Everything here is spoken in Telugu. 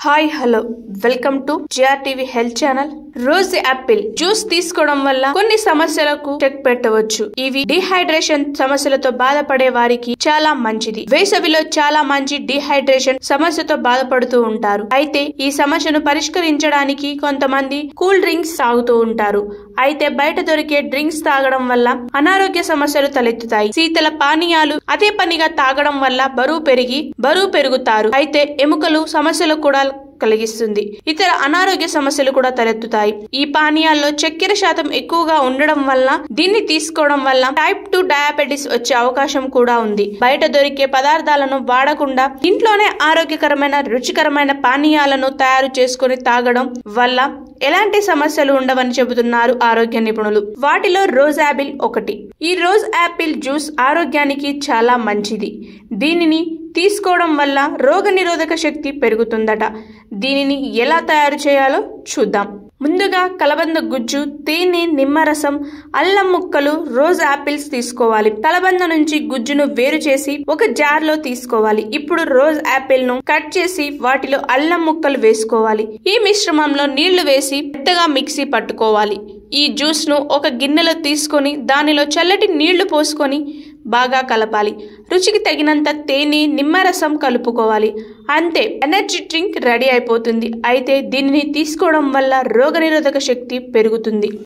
hi hello welcome to GR TV health channel rose apple juice తీసుకోవడం వల్ల కొన్ని సమస్యలకు చెక్ పెట్టవచ్చు ఇవి డిహైడ్రేషన్ సమస్యలతో బాధపడే వారికి చాలా మంచిది వేసవిలో చాలా మంచి డిహైడ్రేషన్ సమస్యతో బాధపడుతూ ఉంటారు అయితే ఈ సమస్యను పరిష్కరించడానికి కొంతమంది కూల్ డ్రింక్స్ తాగుతూ ఉంటారు అయితే బయట దొరికే డ్రింక్స్ తాగడం వల్ల అనారోగ్య సమస్యలు తలెత్తుతాయి శీతల పానీయాలు అదే పనిగా తాగడం వల్ల బరువు పెరిగి బరువు పెరుగుతారు అయితే ఎముకలు సమస్యలు కూడా కలిగిస్తుంది ఇతర అనారోగ్య సమస్యలు కూడా తలెత్తుతాయి ఈ పానీయాల్లో చక్కెర శాతం ఎక్కువగా ఉండడం వల్ల దీన్ని తీసుకోవడం వల్ల టైప్ టూ డయాబెటిస్ వచ్చే అవకాశం కూడా ఉంది బయట దొరికే పదార్థాలను వాడకుండా ఇంట్లోనే ఆరోగ్యకరమైన రుచికరమైన పానీయాలను తయారు చేసుకొని తాగడం వల్ల ఎలాంటి సమస్యలు ఉండవని చెబుతున్నారు ఆరోగ్య నిపుణులు వాటిలో రోజ్ యాపిల్ ఒకటి ఈ రోజ్ యాపిల్ జ్యూస్ ఆరోగ్యానికి చాలా మంచిది దీనిని తీసుకోవడం వల్ల రోగ నిరోధక శక్తి పెరుగుతుందట దీనిని ఎలా తయారు చేయాలో చూద్దాం ముందుగా కలబంద గుజ్జు తేనె నిమ్మరసం అల్లం ముక్కలు రోజ్ యాపిల్స్ తీసుకోవాలి కలబంద నుంచి గుజ్జును వేరు చేసి ఒక జార్ లో తీసుకోవాలి ఇప్పుడు రోజ్ యాపిల్ ను కట్ చేసి వాటిలో అల్లం ముక్కలు వేసుకోవాలి ఈ మిశ్రమంలో నీళ్లు వేసి మెత్తగా మిక్సీ పట్టుకోవాలి ఈ జ్యూస్ ను ఒక గిన్నెలో తీసుకొని దానిలో చల్లటి నీళ్లు పోసుకొని బాగా కలపాలి రుచికి తగినంత తేనె నిమ్మరసం కలుపుకోవాలి అంతే ఎనర్జీ డ్రింక్ రెడీ అయిపోతుంది అయితే దీనిని తీసుకోవడం వల్ల రోగనిరోధక శక్తి పెరుగుతుంది